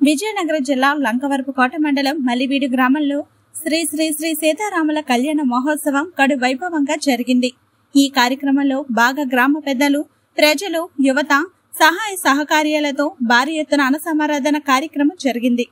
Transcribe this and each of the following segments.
విజయనగరం జిల్లా లంకవరపు కోట మండలం మల్లివీడు గ్రామంలో శ్రీ శ్రీ శ్రీ సీతారాముల కళ్యాణ మహోత్సవం కడు వైభవంగా జరిగింది ఈ కార్యక్రమంలో బాగా గ్రామ పెద్దలు ప్రజలు యువత సహాయ సహకార్యాలతో భారీ ఎత్తున అనసమారాధన కార్యక్రమం జరిగింది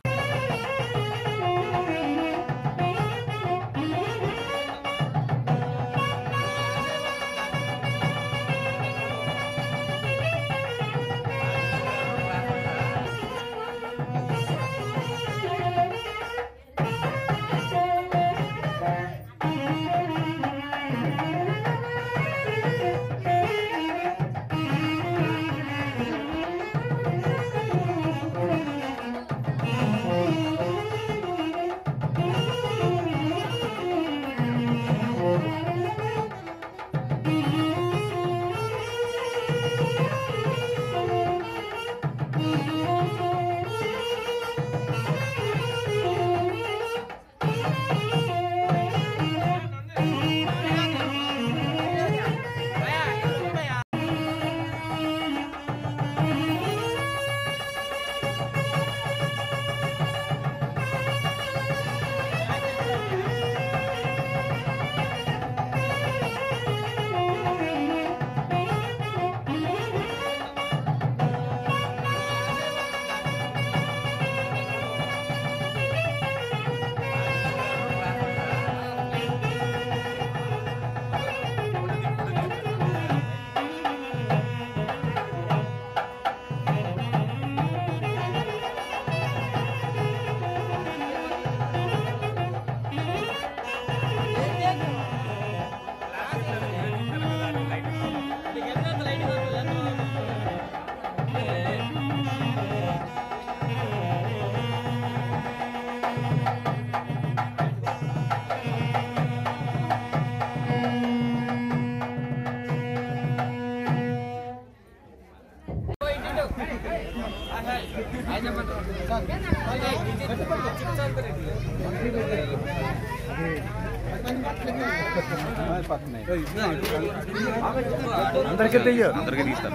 అందరికీ తెయ్యో అందరికీ తీస్తాను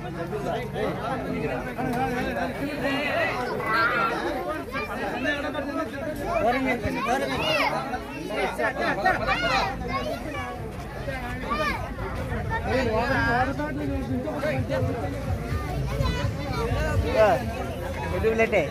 వదిలేటే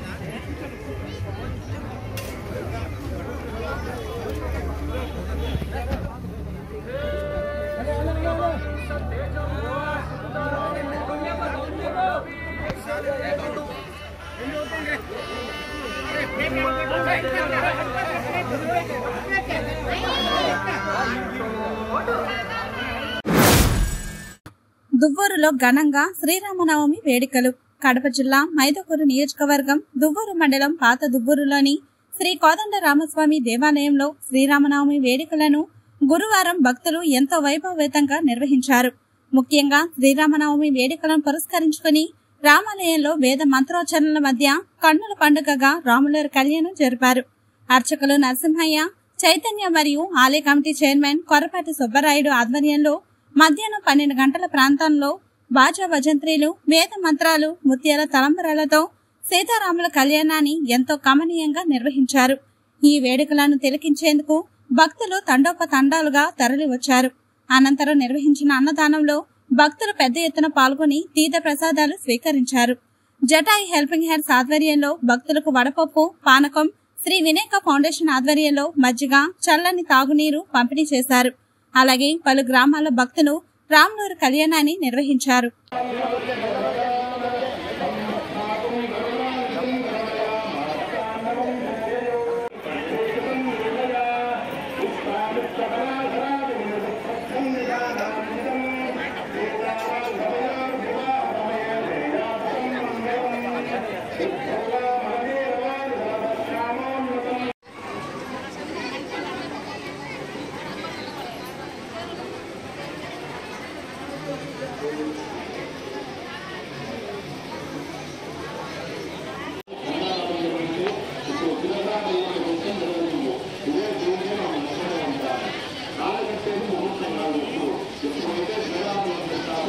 దువ్వూరులో ఘనంగా శ్రీరామనవమి వేడుకలు కడప జిల్లా మైదకూరు నియోజకవర్గం దువ్వూరు మండలం పాత దువ్వూరులోని శ్రీ కోదండ రామస్వామి దేవాలయంలో శ్రీరామనవమి వేడుకలను గురువారం భక్తులు ఎంతో వైభవవేతంగా నిర్వహించారు ముఖ్యంగా శ్రీరామనవమి వేడుకలను పురస్కరించుకుని రామాలయంలో వేద మంత్రోచ్చరణల మధ్య కన్నుల పండుగగా రాములవారి కళ్యాణం జరిపారు అర్చకులు నరసింహయ్య చైతన్య మరియు ఆలయ కమిటీ చైర్మన్ కొరపాటి సుబ్బరాయుడు ఆధ్వర్యంలో మధ్యాహ్నం పన్నెండు గంటల ప్రాంతంలో బాజా భజంత్రీలు వేద మంత్రాలు ముత్యాల తలంబరాలతో సీతారాముల కళ్యాణాన్ని ఎంతో కమనీయంగా నిర్వహించారు ఈ వేడుకలను తిలకించేందుకు భక్తులు తండోపతండాలుగా తరలి వచ్చారు అనంతరం నిర్వహించిన అన్నదానంలో భక్తులు పెద్ద ఎత్తున పాల్గొని తీర్థ ప్రసాదాలు స్వీకరించారు జటాయి హెల్పింగ్ హ్యాండ్స్ ఆధ్వర్యంలో భక్తులకు వడపప్పు పానకం శ్రీ వినాయక ఫౌండేషన్ ఆధ్వర్యంలో మజ్జిగ చల్లని తాగునీరు పంపిణీ చేశారు అలాగే పలు గ్రామాల భక్తులు రామ్నూరు కళ్యాణాన్ని నిర్వహించారు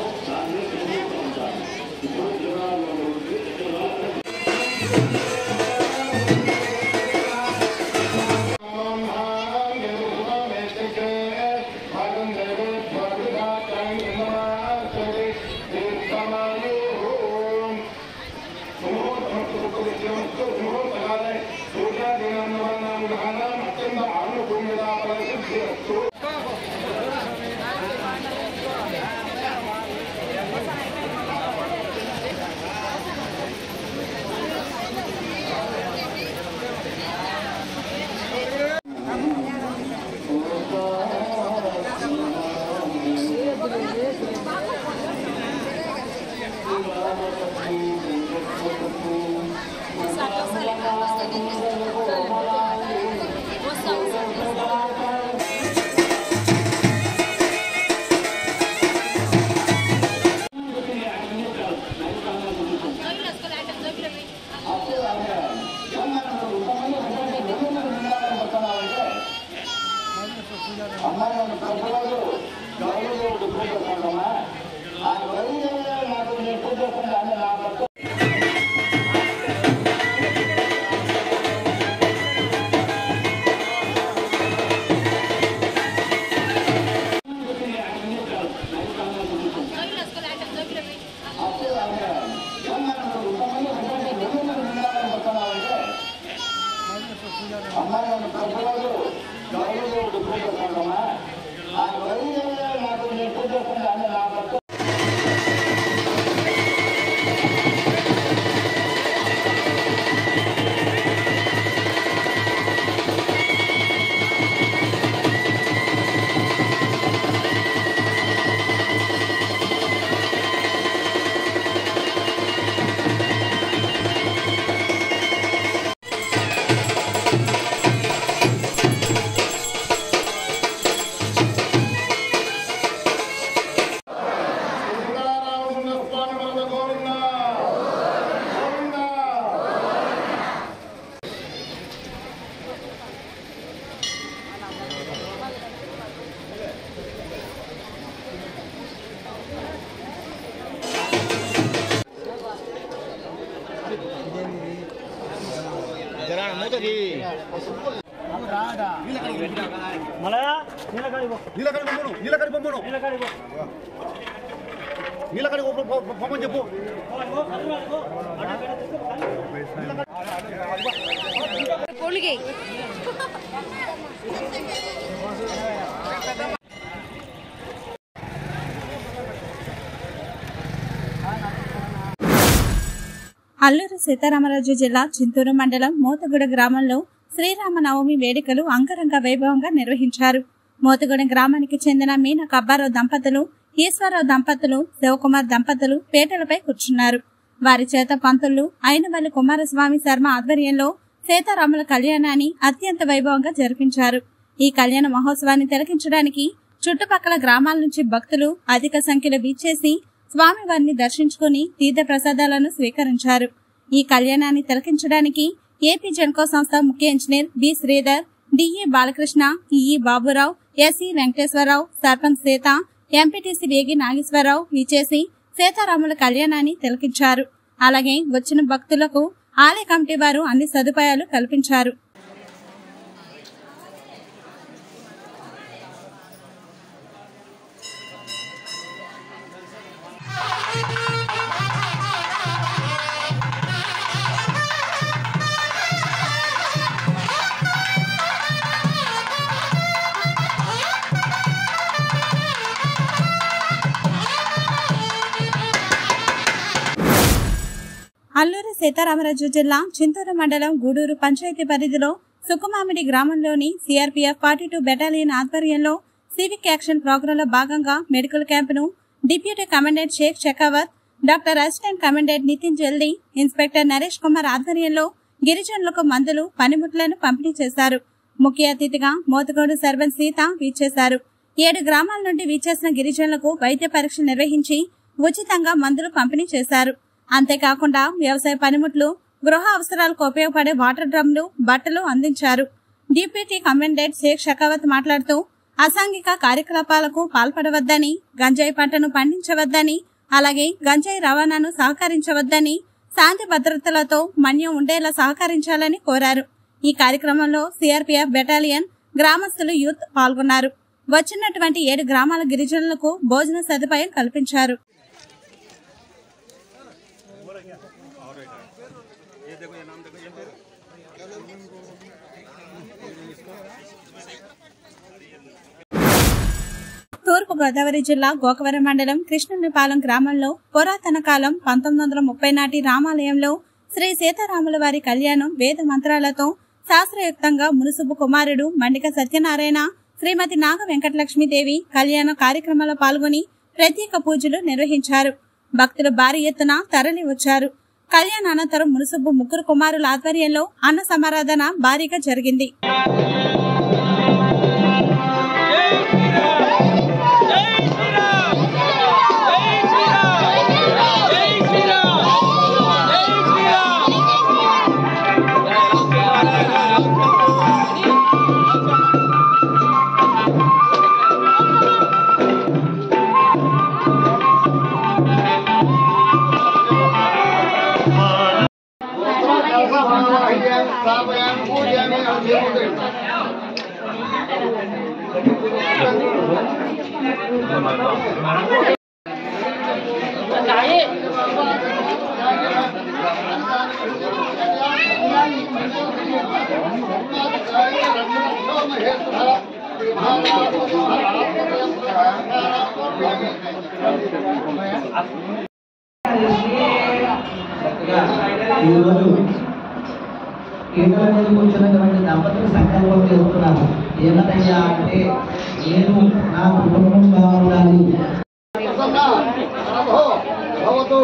Thank నీలకడి బొమ్మను నీలకడి బొమ్మను నీలకడి బొమ్మని చెప్పు కోలిగే అల్లూరు సీతారామరాజు జిల్లా చింతూరు మండలం మోతగూడ గ్రామంలో శ్రీరామనవమి వేడుకలు అంగరంగ వైభవంగా నిర్వహించారు మోతగూడ గ్రామానికి చెందిన మీన కబ్బారావు దంపతులు ఈశ్వరరావు దంపతులు శివకుమార్ దంపతులు పేటలపై కూర్చున్నారు వారి చేత పంతులు అయినవల్లి కుమారస్వామి శర్మ ఆధ్వర్యంలో సీతారాముల కళ్యాణాన్ని అత్యంత వైభవంగా జరిపించారు ఈ కళ్యాణ మహోత్సవాన్ని తిలకించడానికి చుట్టుపక్కల గ్రామాల నుంచి భక్తులు అధిక సంఖ్యలో వీచేసి స్వామివారిని దర్శించుకుని తీర్థ ప్రసాదాలను స్వీకరించారు ఈ కళ్యాణాన్ని తిలకించడానికి ఏపీ జెన్కో సంస్థ ముఖ్య engineer B Sridhar DE Balakrishna EE Baburao SE Venkateswararao sarpanch Seetha MPTC Vegi Nageswararao విచేసి సీతారాముల కళ్యాణాన్ని తిలకించారు అలాగే వచ్చిన భక్తులకు ఆలయ కమిటీ వారు అన్ని సదుపాయాలు కల్పించారు అల్లూరు సీతారామరాజు జిల్లా చింతూరు మండలం గూడూరు పంచాయతీ పరిధిలో సుకుమామిడి గ్రామంలోని సిఆర్పీఎఫ్ ఫార్టీ టూ బెటాలియన్ ఆధ్వర్యంలో సివిక్ యాక్షన్ ప్రోగ్రాంలో భాగంగా మెడికల్ క్యాంపును deputy commandant Sheikh Shekhawat doctor assistant commandant Nitin Jaldi inspector Naresh Kumar ఆధ్వర్యంలో గిరిజనులకు మందులు పనిముట్లను పంపిణీ చేశారు ముఖ్య అతిథిగా మోతగోడు సర్పంచ్ సీత వీచేశారు ఏడు గ్రామాల నుండి వీచేసిన గిరిజనులకు వైద్య పరీక్ష నిర్వహించి ఉచితంగా మందులు పంపిణీ చేశారు అంతేకాకుండా వ్యవసాయ పనిముట్లు గృహ అవసరాలకు ఉపయోగపడే వాటర్ డ్రమ్లు బట్టలు అందించారు డిప్యూటీ కమాండెంట్ షేక్ షకావత్ మాట్లాడుతూ అసాంఘిక కార్యకలాపాలకు పాల్పడవద్దని గంజాయి పంటను పండించవద్దని అలాగే గంజాయి రవాణాను సహకరించవద్దని శాంతి భద్రతలతో మన్యం ఉండేలా సహకరించాలని కోరారు ఈ కార్యక్రమంలో సిఆర్పీఎఫ్ బెటాలియన్ గ్రామస్తులు యూత్ పాల్గొన్నారు వచ్చినటువంటి ఏడు గ్రామాల గిరిజనులకు భోజన సదుపాయం కల్పించారు తూర్పు గోదావరి జిల్లా గోకవరం మండలం కృష్ణునిపాలెం గ్రామంలో పురాతన కాలం పంతొమ్మిది వందల ముప్పై నాటి రామాలయంలో శ్రీ సీతారాముల వారి కళ్యాణం వేద మంత్రాలతో శాస్త్రయుక్తంగా మునుసుబు కుమారుడు మండిక సత్యనారాయణ శ్రీమతి నాగ వెంకటలక్ష్మీదేవి కళ్యాణ కార్యక్రమంలో పాల్గొని ప్రత్యేక పూజలు నిర్వహించారు భక్తులు భారీ ఎత్తున తరలి వచ్చారు కళ్యాణ అనంతరం మునుసుబు ముగ్గురు కుమారుల ఆధ్వర్యంలో అన్న సమారాధన భారీగా జరిగింది ఈరోజు పీటల మీద కూర్చున్నటువంటి దంపతులు సంకల్పం చేస్తున్నారు ఏమనయ్యా అంటే నేను నా కుటుంబం బాగుండాలి భవతు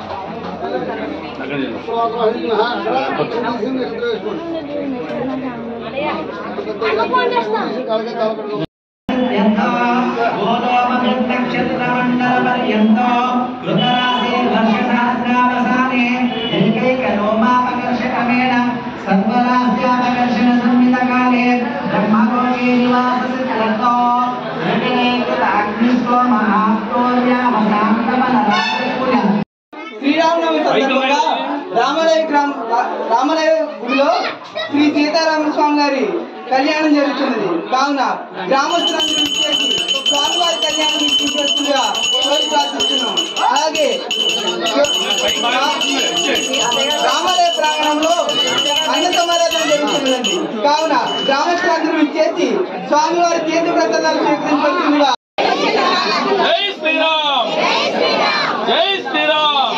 ఎంతో గోలోమయం నక్షత్రమండల పర్యంతో కృతరాశి వర్షశాస్త్రావసానే ఏకైక లోమాపకర్షకమేణ సర్వరాశ్యాపకర్షణ సంహిత కాలే బ్రహ్మలోకే నివాస సిద్ధ్యర్థో ఋటినేకృత అగ్నిష్టో మహాప్రోర్యావసాంతమన రాజపూజ శ్రీరామనవమి సందర్భంగా రామాలయ గ్రామ రా- రామాలయ గుడిలో శ్రీ సీతారామ స్వామి గారి కళ్యాణం జరుగుతున్నది కావున గ్రామస్తులందరూ చేసి స్వామివారి కళ్యాణం తీసుకొస్తుందిగా కోరి ప్రార్థిస్తున్నాం అలాగే రామాలయ ప్రాంగణంలో అన్న సమారాధన జరుగుతున్నదండి కావున గ్రామస్తులందరూ ఇచ్చేసి స్వామివారి తీర్థ ప్రసాదాలు స్వీకరించవలసిందిగా జై శ్రీరామ్ జై శ్రీరామ్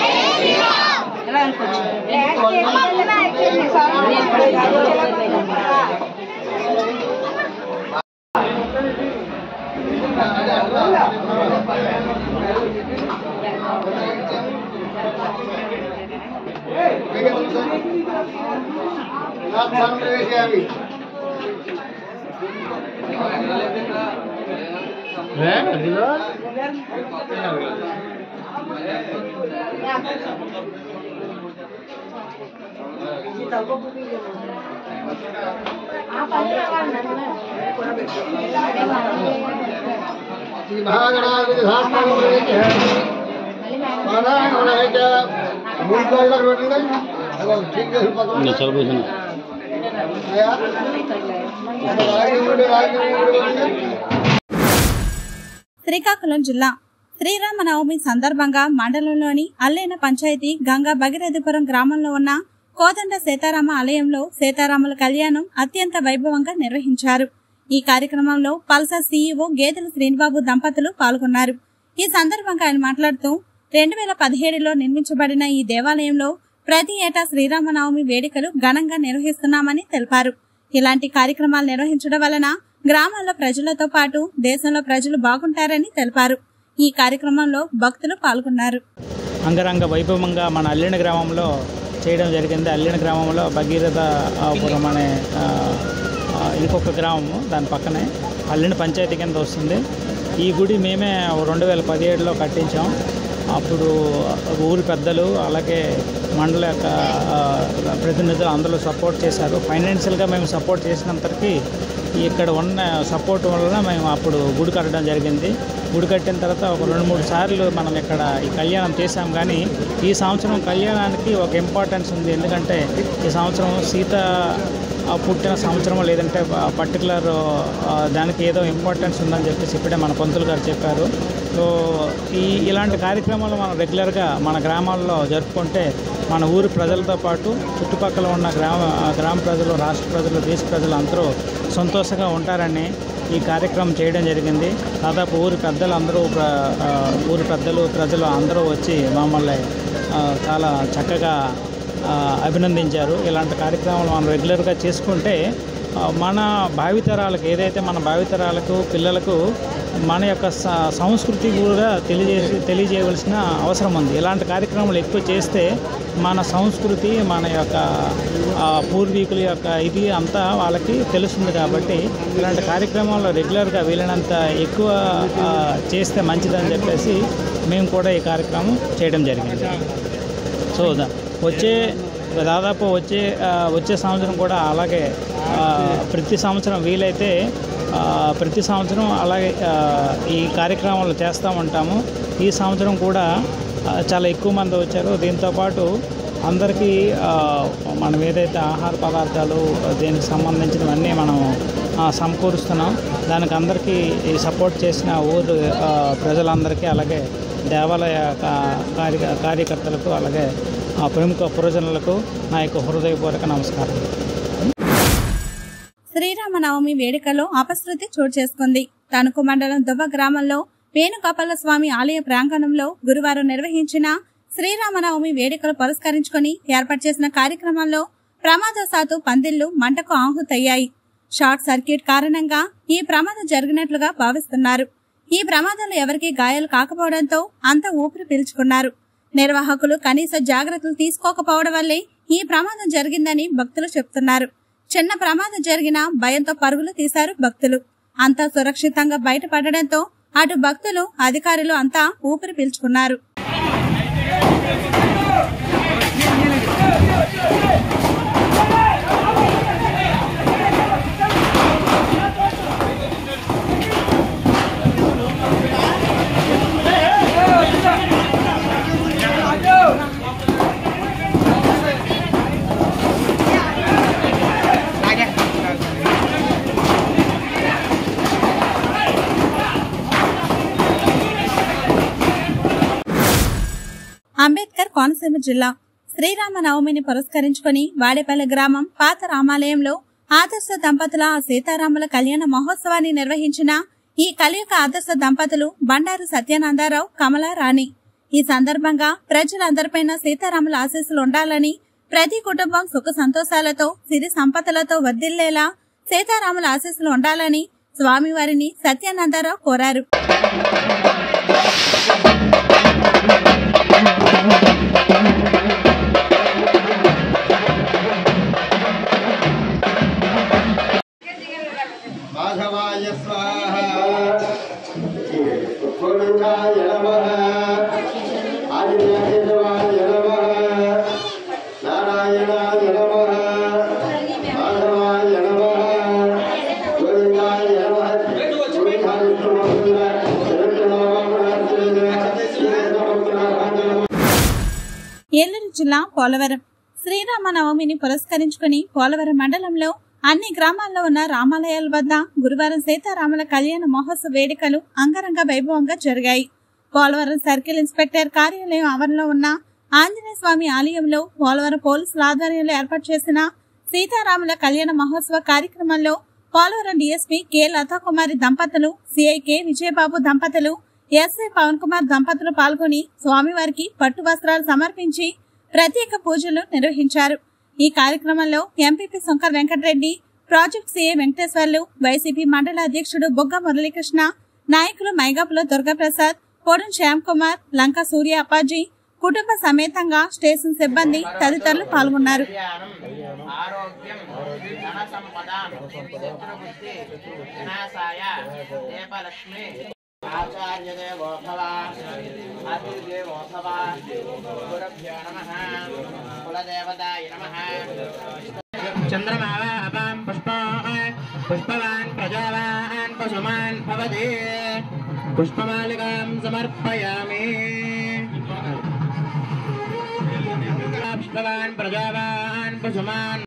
శ్రీకాకుళం జిల్లా శ్రీరామనవమి సందర్భంగా మండలంలోని అల్లేన పంచాయతీ గంగా భగీరథపురం గ్రామంలో ఉన్న కోదండ సీతారామ ఆలయంలో సీతారాముల కళ్యాణం అత్యంత వైభవంగా నిర్వహించారు ఈ కార్యక్రమంలో పల్సా సీఈఓ గేదెల శ్రీనిబాబు దంపతులు పాల్గొన్నారు ఈ సందర్భంగా ఆయన మాట్లాడుతూ రెండు వేల పదిహేడులో నిర్మించబడిన ఈ దేవాలయంలో ప్రతి ఏటా శ్రీరామనవమి వేడుకలు ఘనంగా నిర్వహిస్తున్నామని తెలిపారు ఇలాంటి కార్యక్రమాలు నిర్వహించడం వలన గ్రామాల్లో ప్రజలతో పాటు దేశంలో ప్రజలు బాగుంటారని తెలిపారు ఈ కార్యక్రమంలో భక్తులు పాల్గొన్నారు అంగరంగ వైభవంగా మన అల్లిన గ్రామంలో చేయడం జరిగింది అల్లిన గ్రామంలో భగీరథ ఆ, పురం అనే ఆ, ఆ, ఇంకొక గ్రామము దాని పక్కనే అల్లిన పంచాయతీ కింద వస్తుంది ఈ గుడి మేమే రెండు వేల పదిహేడులో కట్టించాం అప్పుడు ఊరి పెద్దలు అలాగే మండల యొక్క ఆ, ప్రతినిధులు అందరూ సపోర్ట్ చేశారు ఫైనాన్షియల్గా మేము సపోర్ట్ చేసినంతకి ఇక్కడ ఉన్న సపోర్ట్ వలన మేము అప్పుడు గుడి కట్టడం జరిగింది గుడి కట్టిన తర్వాత ఒక రెండు మూడు సార్లు మనం ఇక్కడ ఈ కళ్యాణం చేశాం కానీ ఈ సంవత్సరం కళ్యాణానికి ఒక ఇంపార్టెన్స్ ఉంది ఎందుకంటే ఈ సంవత్సరం సీత ఆ పుట్టిన సంవత్సరం లేదంటే పర్టికులర్ దానికి ఏదో ఇంపార్టెన్స్ ఉందని చెప్పేసి ఇప్పుడే మన పంతులు గారు చెప్పారు సో ఈ ఇలాంటి కార్యక్రమాలు మనం రెగ్యులర్గా మన గ్రామాల్లో జరుపుకుంటే మన ఊరి ప్రజలతో పాటు చుట్టుపక్కల ఉన్న గ్రామ గ్రామ ప్రజలు రాష్ట్ర ప్రజలు దేశ ప్రజలు అందరూ సంతోషంగా ఉంటారని ఈ కార్యక్రమం చేయడం జరిగింది దాదాపు ఊరి పెద్దలు అందరూ ప్ర- ఆ, ఊరి పెద్దలు ప్రజలు అందరూ వచ్చి మమ్మల్ని ఆ, చాలా చక్కగా ఆ, అభినందించారు ఇలాంటి కార్యక్రమాలు మనం రెగ్యులర్గా చేసుకుంటే ఆ, మన భావితరాలకు ఏదైతే మన భావితరాలకు పిల్లలకు మన యొక్క స- సంస్కృతి కూడా తెలియజేసి తెలియజేయవలసిన అవసరం ఉంది ఇలాంటి కార్యక్రమాలు ఎక్కువ చేస్తే మన సంస్కృతి మన యొక్క ఆ, పూర్వీకుల యొక్క ఇది అంతా వాళ్ళకి తెలుస్తుంది కాబట్టి ఇలాంటి కార్యక్రమాలు రెగ్యులర్గా వీలైనంత ఎక్కువ ఆ, చేస్తే మంచిదని చెప్పేసి మేము కూడా ఈ కార్యక్రమం చేయడం జరిగింది సో దా- వచ్చే దాదాపు వచ్చే ఆ, వచ్చే సంవత్సరం కూడా అలాగే ఆ, ప్రతి సంవత్సరం వీలైతే ఆ, ప్రతి సంవత్సరం అలాగే ఆ, ఈ కార్యక్రమాలు చేస్తూ ఉంటాము ఈ సంవత్సరం కూడా ఆ, చాలా ఎక్కువ మంది వచ్చారు దీంతోపాటు అందరికీ ఆ, మనం ఏదైతే ఆహార పదార్థాలు దీనికి సంబంధించినవన్నీ మనం ఆ, సమకూరుస్తున్నాం దానికి అందరికీ ఈ సపోర్ట్ చేసిన ఊరు ఆ, ప్రజలందరికీ అలాగే దేవాలయ కా- కార్య కార్యకర్తలకు అలాగే ఆ ప్రముఖ పురజనులకు నా యొక్క హృదయపూర్వక నమస్కారం శ్రీరామనవమి వేడుకలో అపశృతి చోటు చేసుకుంది తణుకు మండలం దువ్వ గ్రామంలో వేణుగోపాల స్వామి ఆలయ ప్రాంగణంలో గురువారం నిర్వహించిన శ్రీరామనవమి వేడుకలు పురస్కరించుకొని ఏర్పాటు చేసిన కార్యక్రమంలో ప్రమాదవశాత్తు పందిళ్లు మంటకు ఆహుతయ్యాయి షార్ట్ సర్క్యూట్ కారణంగా ఈ ప్రమాదం జరిగినట్లుగా భావిస్తున్నారు ఈ ప్రమాదంలో ఎవరికీ గాయాలు కాకపోవడంతో అంతా ఊపిరి పీల్చుకున్నారు నిర్వాహకులు కనీస జాగ్రత్తలు తీసుకోకపోవడం వల్లే ఈ ప్రమాదం జరిగిందని భక్తులు చెప్తున్నారు చిన్న ప్రమాదం జరిగినా భయంతో పరుగులు తీశారు భక్తులు అంతా సురక్షితంగా బయటపడడంతో అటు భక్తులు అధికారులు అంతా ఊపిరి పీల్చుకున్నారు Yeah. కోనసీమ జిల్లా శ్రీరామ నవమిని పురస్కరించుకొని వాడేపల్లి గ్రామం పాత రామాలయంలో ఆదర్శ దంపతుల ఆ సీతారాముల కళ్యాణ మహోత్సవాన్ని నిర్వహించిన ఈ కలియుగ ఆదర్శ దంపతులు బండారు సత్యానందారావు కమలా రాణి ఈ సందర్భంగా ప్రజలందరిపైన సీతారాముల ఆశీస్సులు ఉండాలని ప్రతి కుటుంబం సుఖ సంతోషాలతో సిరి సంపదలతో వర్ధిల్లేలా సీతారాముల ఆశీస్సులు ఉండాలని స్వామివారిని సత్యానందారావు కోరారు మాధవాయ స్వాహ గోవిందాయ నమః ఆదిత్యాయ నమః నారాయణాయ నమః మాధవాయ నమః గోవిందాయ నమః ఏలూరు జిల్లా పోలవరం శ్రీరామనవమిని పురస్కరించుకుని పోలవరం మండలంలో అన్ని గ్రామాల్లో ఉన్న రామాలయాల వద్ద గురువారం సీతారాముల కళ్యాణ మహోత్సవ వేడుకలు అంగరంగ వైభవంగా జరిగాయి పోలవరం సర్కిల్ ఇన్స్పెక్టర్ కార్యాలయం ఆవరణలో ఉన్న ఆంజనేయ స్వామి ఆలయంలో పోలవరం పోలీసుల ఆధ్వర్యంలో ఏర్పాటు చేసిన సీతారాముల కళ్యాణ మహోత్సవ కార్యక్రమంలో పోలవరం డీఎస్పీ కె లతాకుమారి దంపతులు సిఐ కె విజయబాబు దంపతులు ఎస్ఐ పవన్ కుమార్ దంపతులు పాల్గొని స్వామివారికి పట్టు వస్త్రాలు సమర్పించి ప్రత్యేక పూజలు నిర్వహించారు ఈ కార్యక్రమంలో MPP Shankar Venkatareddy project CA Venkateswarlu YCP మండల అధ్యక్షుడు బొగ్గ మురళీకృష్ణ నాయకులు మైగాపుల దుర్గాప్రసాద్ పొడం శ్యామ్ కుమార్ లంక సూర్య అప్పాజీ కుటుంబ సమేతంగా స్టేషన్ సిబ్బంది తదితరులు పాల్గొన్నారు ఆరోగ్యం ధన సంపద శత్రుబుద్ధి వినాశాయ దేవలక్ష్మి ఆచార్య దేవో భవ అతిదేవో భవ గురుభ్యో నమః కులదేవతాయ నమః చంద్రమావాపాం పుష్పాన్ పుష్పవాన్ ప్రజావాన్ పశుమాన్ భవతి పుష్పమాలికాం సమర్పయామి పుష్పవాన్ ప్రజావాన్ పశుమాన్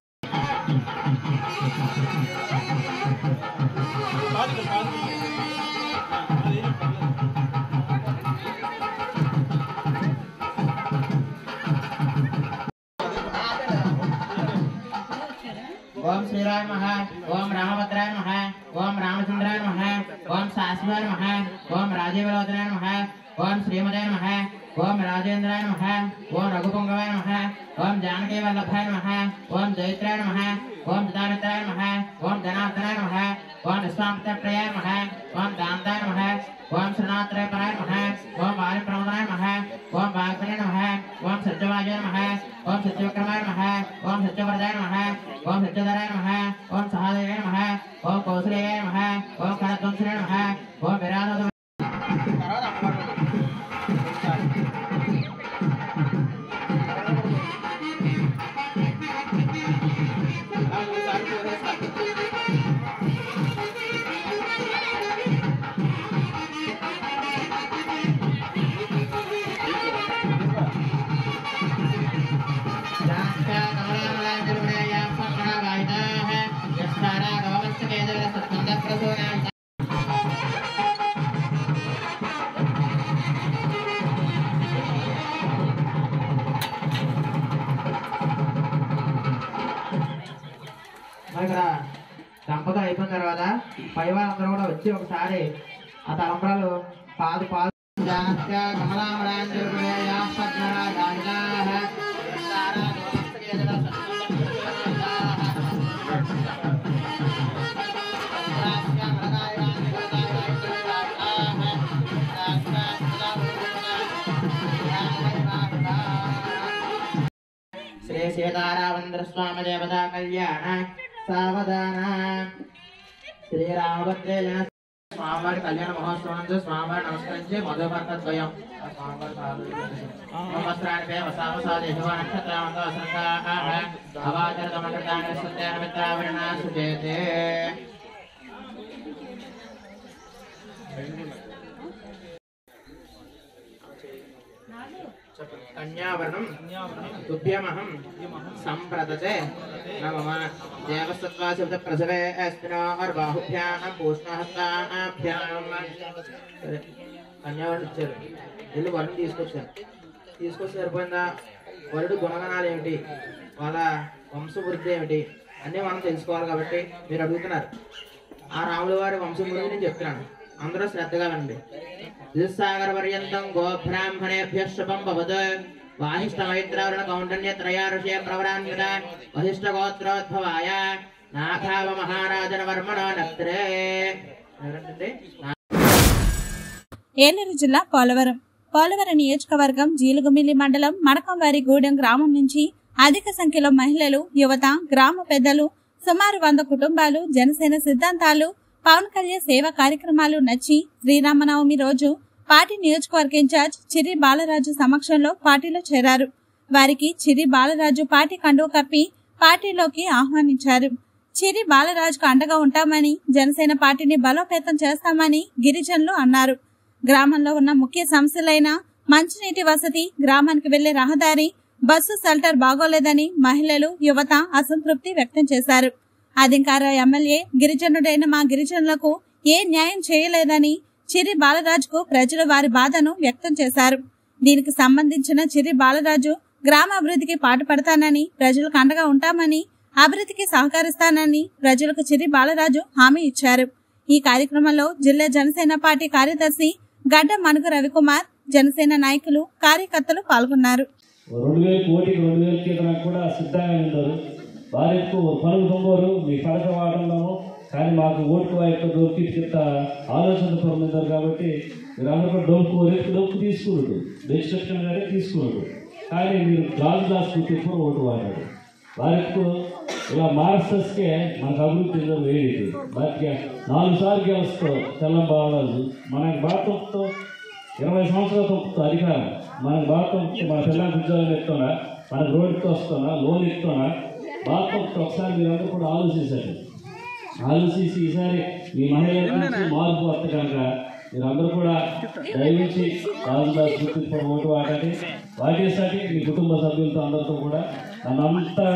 ఓం శ్రీరాయ నమః ఓం రామభద్రాయ నమః ఓం రామచంద్రాయ నమః ఓం శాశ్వతాయ నమః ఓం రాజీవలోచనాయ నమః ఓం శ్రీమదాయ నమః ఓం రాజేంద్రాయ నమః ఓం రఘుపుంగవాయ నమః ఓం జానకీ వల్లభాయ నమః ఓం జైత్రాయ నమః ఓం పితామిత్రాయ నమః ఓం ధనార్దనాయ నమః ఓం విశ్వామిత్రప్రయాయ నమః ఓం దాంతాయ నమః ఓం శ్రీనాథ్రయపరాయ నమః ఓం వాయుప్రమదాయ నమః ఓం వాగ్మనే నమః ఓం సత్యవాజయ నమః ఓం సత్యవిక్రమాయ నమః ఓం సత్యవరదాయ నమః ఓం సత్యధరాయ నమః ఓం సహాదేవాయ నమః ఓం కౌసలేయాయ నమః ఓం కరధ్వంసనే నమః ఓం విరాధ ఇక్కడ దంపతులు అయిపోయిన తర్వాత పై వాళ్ళందరూ కూడా వచ్చి ఒకసారి ఆ తలంబరాలు పాదు పాదు జానస్య కమలామరాంజలిపురేయా పద్మరా గాయిదాః విస్తారా గోమస్తకేతర శ్రీ సీతారామంద్ర స్వామి దేవతా కళ్యాణ సావధాన శ్రీరామభద్రే జన స్వామివారి కళ్యాణ మహోత్సవం స్వామివారి నమస్కరించి మధుపర్క ద్వయం వస్త్రాన్ని వసావసాదేశో నక్షత్రామంతో సంగాః అవాచరతమకృతాని సత్యాన మిత్రావరణ సుచేతే కన్యావరణం తుభ్యమహం సంప్రదతే నమమ దేవసత్వాసిత ప్రసవే అస్మినోర్బాహుభ్యాం పూష్ణహస్తాభ్యాం సరే కన్యావరణం ఇచ్చారు వెళ్ళి వరం తీసుకొచ్చారు తీసుకొస్తే సరిపోయిందా వరుడు గుణగణాలు ఏమిటి వాళ్ళ వంశవృద్ధి ఏమిటి అన్నీ మనం తెలుసుకోవాలి కాబట్టి మీరు అడుగుతున్నారు ఆ రాముల వారి వంశవృద్ధి నేను చెప్తున్నాను అందరూ శ్రద్ధగా వినండి దిశాగర పర్యంతం గోబ్రాహ్మణేభ్య శుభం భవత్ వాహిష్ట మైత్రవరణ కౌండన్య త్రయా ఋషయ ప్రవరాన్విత వహిష్ట గోత్రోద్భవాయ నాథావ మహారాజన వర్మణ నత్రే ఎవరంటే ఏలూరు జిల్లా పోలవరం పోలవరం నియోజకవర్గం జీలుగుమిల్లి మండలం మడకంవారిగూడెం గ్రామం నుంచి అధిక సంఖ్యలో మహిళలు యువత గ్రామ పెద్దలు సుమారు వంద కుటుంబాలు జనసేన సిద్ధాంతాలు పవన్ కళ్యాణ్ సేవా కార్యక్రమాలు నచ్చి శ్రీరామనవమి రోజు పార్టీ నియోజకవర్గ ఇన్ఛార్జ్ చిరి బాలరాజు సమక్షంలో పార్టీలో చేరారు వారికి చిరి బాలరాజు పార్టీ కండువ కప్పి పార్టీలోకి ఆహ్వానించారు చిరి బాలరాజుకు అండగా ఉంటామని జనసేన పార్టీని బలోపేతం చేస్తామని గిరిజనులు అన్నారు గ్రామంలో ఉన్న ముఖ్య సమస్యలైన మంచినీటి వసతి గ్రామానికి వెళ్లే రహదారి బస్సు షెల్టర్ బాగోలేదని మహిళలు యువత అసంతృప్తి వ్యక్తం చేశారు అధికార ఎమ్మెల్యే గిరిజనుడైన మా గిరిజనులకు ఏ న్యాయం చేయలేదని చిరి బాలరాజుకు ప్రజలు వారి బాధను వ్యక్తం చేశారు దీనికి సంబంధించిన చిరి బాలరాజు గ్రామ అభివృద్ధికి పాటుపడతానని ప్రజలకు అండగా ఉంటామని అభివృద్ధికి సహకరిస్తానని ప్రజలకు చిరి బాలరాజు హామీ ఇచ్చారు ఈ కార్యక్రమంలో జిల్లా జనసేన పార్టీ కార్యదర్శి గడ్డ మనుగు రవికుమార్ జనసేన నాయకులు కార్యకర్తలు పాల్గొన్నారు రెండు వేలు కోటికి రెండు వేలు కీటడానికి కూడా సిద్ధంగా ఉంటారు వారికి పనులు పొంగోరు మీ పడక వాడడంలో కానీ మాకు ఓటుకు యొక్క డోర్కి ఇంత ఆలోచన పొందుతారు కాబట్టి మీరు అందరూ కూడా డోర్కు రేపు డోర్కు తీసుకున్నాడు డెసిషన్ గారే తీసుకున్నాడు కానీ మీరు గాజు దాచుకుంటే ఎప్పుడు ఓటు వాడాడు వారికి ఇలా మాస్టర్స్కే మనకు అభివృద్ధి ఏదో వేడికి వారికి నాలుగు సార్లు గెలుస్తూ తెల్లం బాలరాజు మనకి బాధతో ఇరవై సంవత్సరాల తొక్కుతూ అధికారం మనకు బాగా మన పిల్లలకు ఉద్యోగం ఇస్తున్నా మనకు రోడ్డుకి వస్తున్నా లోన్ ఇస్తున్నా బాగా ఒకసారి మీరందరూ కూడా ఆలోచించండి ఆలోచించి ఈసారి మీ మహిళల నుంచి మార్పు వస్తే కనుక మీరందరూ కూడా దయవించి రాజుదాస్ గుర్తింపు ఓటు వాడండి వాటేసారి మీ కుటుంబ సభ్యులతో అందరితో కూడా నన్నంతా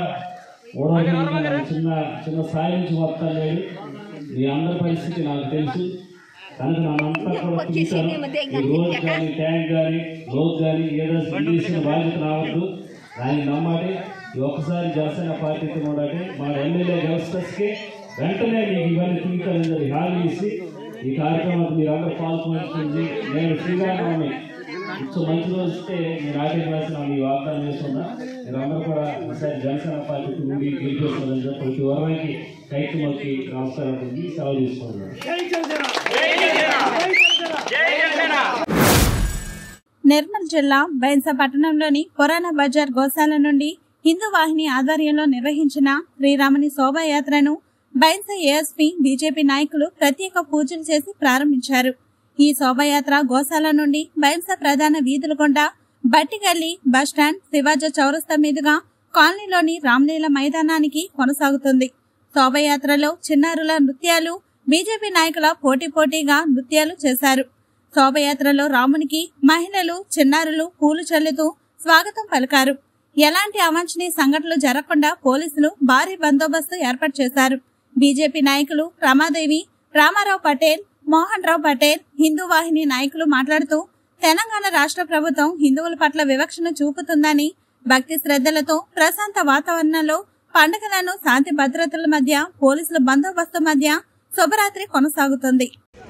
ఓడగలిగిన చిన్న చిన్న స్థాయి నుంచి మొత్తం లేదు మీ అందరి పరిస్థితి నాకు తెలుసు కనుక నన్నంతా కూడా పిలిచాను ఈ రోడ్ కానీ ట్యాంక్ కానీ లోక్ కానీ ఏదో తీసిన బాధ్యత రావద్దు దాన్ని నమ్మాలి ఈ ఒక్కసారి జనసేన పార్టీతో కూడా మా ఎమ్మెల్యే గెలిస్టర్స్కి వెంటనే మీకు ఇవన్నీ తీసుకోవాలని హామీ ఇచ్చి ఈ కార్యక్రమానికి మీరు అందరూ పాల్గొంటుంది నేను శ్రీరామనవమి సో మంచి రోజు వస్తే నేను ఆటలు రాసిన మీ వాగ్దానం చేస్తున్నా మీరు అందరూ కూడా ఈసారి జనసేన పార్టీకి ఉండి గెలిపేస్తుందని చెప్పి ప్రతి వరవైకి కైకుమల్కి నమస్కారం ఉంది సెలవు తీసుకుంటున్నాను నిర్మల్ జిల్లా బైన్సా పట్టణంలోని పురాణ బజార్ గోశాల నుండి హిందూ వాహిని ఆధ్వర్యంలో నిర్వహించిన శ్రీరాముని శోభాయాత్రను బైన్సా ఏఎస్పీ బీజేపీ నాయకులు ప్రత్యేక పూజలు చేసి ప్రారంభించారు ఈ శోభాయాత్ర గోశాల నుండి బైన్సా ప్రధాన వీధుల గుండా బట్టిగల్లి బస్టాండ్ శివాజ చౌరస్తా మీదుగా కాలనీలోని రామ్లీల మైదానానికి కొనసాగుతుంది శోభయాత్రలో చిన్నారుల నృత్యాలు బీజేపీ నాయకుల పోటీ పోటీగా నృత్యాలు చేశారు శోభయాత్రలో రామునికి మహిళలు చిన్నారులు పూలు చల్లుతూ స్వాగతం పలికారు ఎలాంటి అవాంఛనీయ సంఘటనలు జరగకుండా పోలీసులు భారీ బందోబస్తు ఏర్పాటు చేశారు బీజేపీ నాయకులు రమాదేవి రామారావు పటేల్ మోహన్ రావు పటేల్ హిందూ వాహిని నాయకులు మాట్లాడుతూ తెలంగాణ రాష్ట్ర ప్రభుత్వం హిందువుల పట్ల వివక్షను చూపుతుందని భక్తి శ్రద్ధలతో ప్రశాంత వాతావరణంలో పండుగలను శాంతి భద్రతల మధ్య పోలీసుల బందోబస్తు మధ్య శుభరాత్రి కొనసాగుతుంది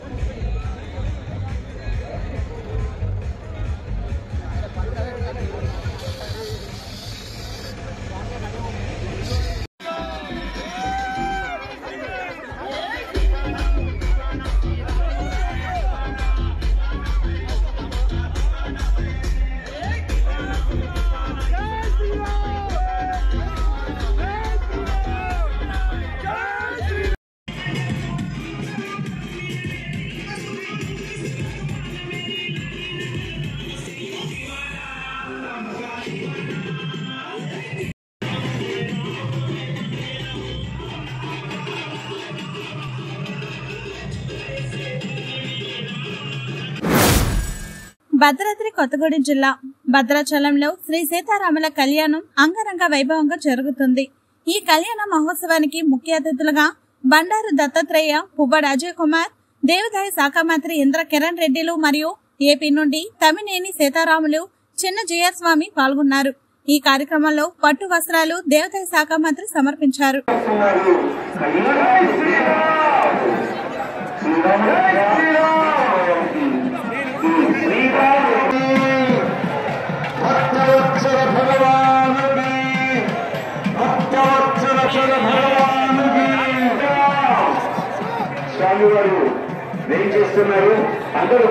భద్రాద్రి కొత్తగూడెం జిల్లా భద్రాచలంలో శ్రీ సీతారాముల కళ్యాణం అంగరంగ వైభవంగా జరుగుతుంది ఈ కళ్యాణ మహోత్సవానికి ముఖ్య అతిథులుగా బండారు దత్తాత్రేయ పువ్వడ అజయ్ కుమార్ దేవదాయ శాఖ మంత్రి ఇంద్ర కిరణ్ రెడ్డిలు మరియు ఏపీ నుండి తమినేని సీతారాములు చిన్న జయ స్వామి పాల్గొన్నారు ఈ కార్యక్రమంలో పట్టు వస్త్రాలు దేవాదాయ శాఖ మంత్రి సమర్పించారు భక్తవత్సల భగవానుడి భక్తవత్సల భగవానుడి స్వామివారు వెయిట్ చేస్తున్నారు అందరూ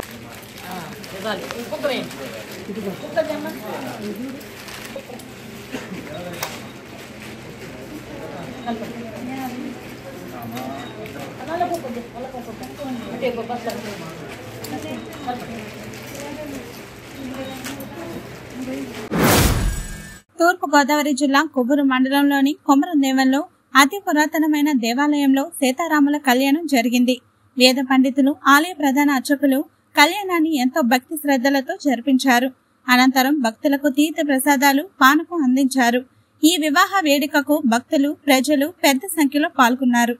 తూర్పు గోదావరి జిల్లా కొవ్వూరు మండలంలోని కొమరం దేవంలో అతి పురాతనమైన దేవాలయంలో సీతారాముల కళ్యాణం జరిగింది వేద పండితులు ఆలయ ప్రధాన అర్చకులు కళ్యాణాన్ని ఎంతో భక్తి శ్రద్ధలతో జరిపించారు అనంతరం భక్తులకు తీర్థ ప్రసాదాలు పానకం అందించారు ఈ వివాహ వేడుకకు భక్తులు ప్రజలు పెద్ద సంఖ్యలో పాల్గొన్నారు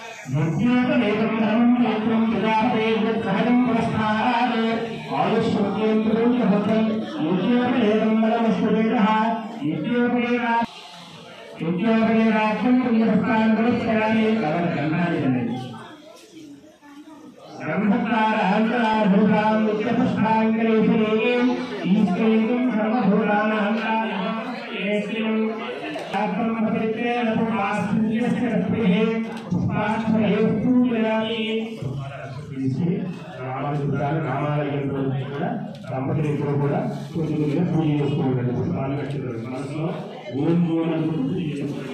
రామాలయంలో కూడా దంపతులు ఇద్దరు కూడా కొంచెం కొద్దిగా పూజ చేసుకోవాలి పుష్పాలు కట్టారు మనసులో ఓం ఓం అనుకుంటూ పూజ చేసుకోవాలి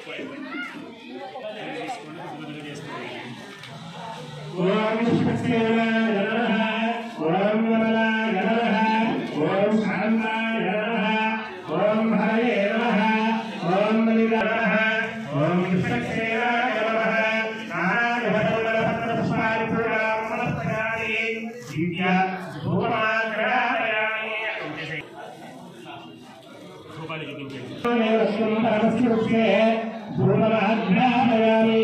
ఓం విష్ణుసేనాయ నమః ఓం వరదాయ నమః ఓం శాంతాయ నమః ఓం హరయే నమః ఓం బలిదాయ నమః ఓం విష్ణుసేనాయ నమః నారాయణ పుష్పాలి దివ్య ధూమాగ్రహాయామి ధూపాలు చూపించండి ధూమరాగ్రహాయామి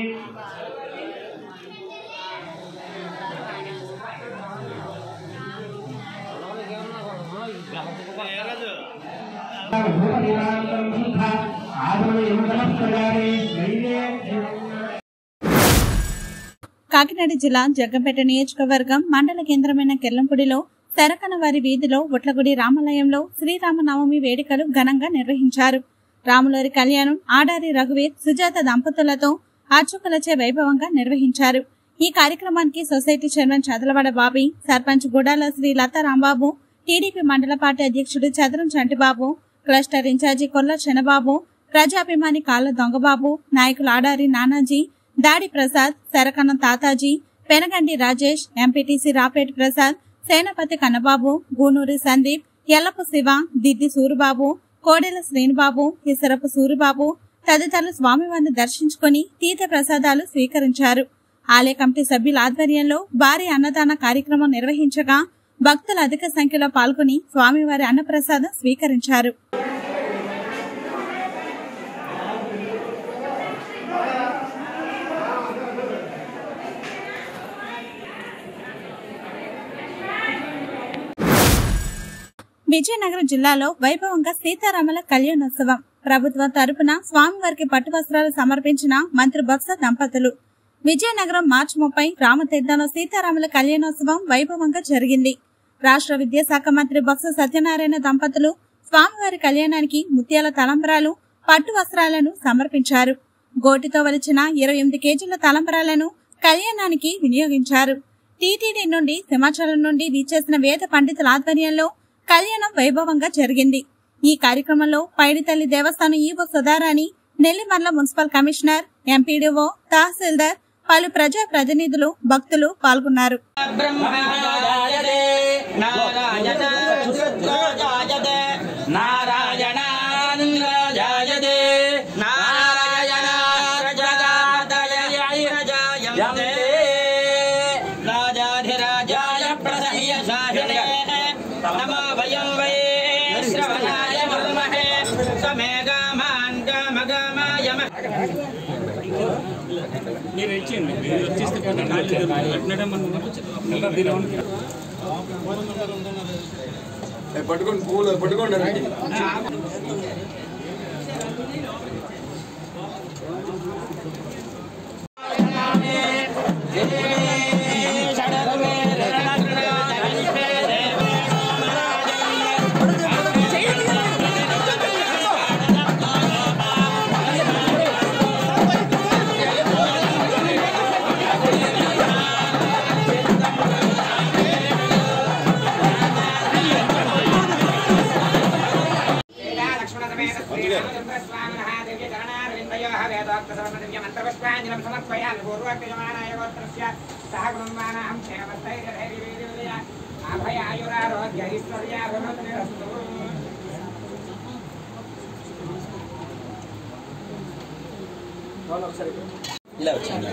కాకినాడ జిల్లా జగ్గంపేట నియోజకవర్గం మండల కేంద్రమైన కెల్లంపూడిలో తెరకనవారి వీధిలో ఉట్లగుడి రామాలయంలో శ్రీరామనవమి వేడుకలు ఘనంగా నిర్వహించారు రాములవారి కళ్యాణం ఆడారి రఘువీర్ సుజాత దంపతులతో అర్చకులచే వైభవంగా నిర్వహించారు ఈ కార్యక్రమానికి society chairman Chadalavada Bobby sarpanch Gudala Sri Latha Rambabu TDP మండల పార్టీ అధ్యక్షుడు చదరం చంటిబాబు క్లస్టర్ ఇన్ఛార్జి కొల్ల చెనబాబు ప్రజాభిమాని కాళ్ళ దొంగబాబు నాయకులు ఆడారి నానాజీ దాడి ప్రసాద్ శరకన్నం తాతాజీ పెనగండి రాజేష్ ఎంపీటీసీ రాపేటి ప్రసాద్ సేనపతి కన్నబాబు గూనూరి సందీప్ ఎల్లపు శివ దిద్ది సూరిబాబు కోడెల శ్రీనిబాబు ఇసరపు సూరిబాబు తదితరులు స్వామివారిని దర్శించుకుని తీర్థ ప్రసాదాలు స్వీకరించారు ఆలయ కమిటీ సభ్యుల ఆధ్వర్యంలో భారీ అన్నదాన కార్యక్రమం నిర్వహించగా భక్తులు అధిక సంఖ్యలో పాల్గొని స్వామివారి అన్నప్రసాదం స్వీకరించారు విజయనగరం జిల్లాలో వైభవంగా సీతారాముల కళ్యాణోత్సవం ప్రభుత్వం తరపున స్వామివారికి పట్టు వస్త్రాలు సమర్పించిన మంత్రి బొత్స దంపతులు విజయనగరం మార్చి ముప్పై రామతీర్థంలో సీతారాముల కళ్యాణోత్సవం వైభవంగా జరిగింది రాష్ట్ర విద్యాశాఖ మంత్రి బొత్స సత్యనారాయణ దంపతులు స్వామివారి కళ్యాణానికి ముత్యాల తలంబరాలు పట్టు వస్త్రాలను సమర్పించారు గోటితో వలిచిన ఇరవై ఎనిమిది కేజీల తలంబరాలను కళ్యాణానికి వినియోగించారు టీటీడీ నుండి సింహాచలం నుండి విచ్చేసిన వేద పండితుల ఆధ్వర్యంలో కళ్యాణం వైభవంగా జరిగింది ఈ కార్యక్రమంలో పైడితల్లి దేవస్థానం EO Sudharani Nellimarla municipal commissioner MPDO tahsildar పలు ప్రజా ప్రతినిధులు భక్తులు పాల్గొన్నారు నారాయణాజాయతే నారాయణ జగదయతే రాజాధిరాజాయ ప్రసహ్యసాహినే నమో వయం వై శ్రవణాయ వర్మహే సమే గామాన్ గామగామాయ మీరు ఇచ్చేయండి మీరు వచ్చేస్తే కొంచెం ఖాళీ దొరుకుతుంది. వెంటనే మనం పట్టుకోండి పూలు పట్టుకోండి ఇలా వచ్చాను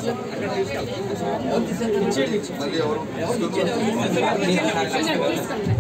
మళ్ళీ ఎవరు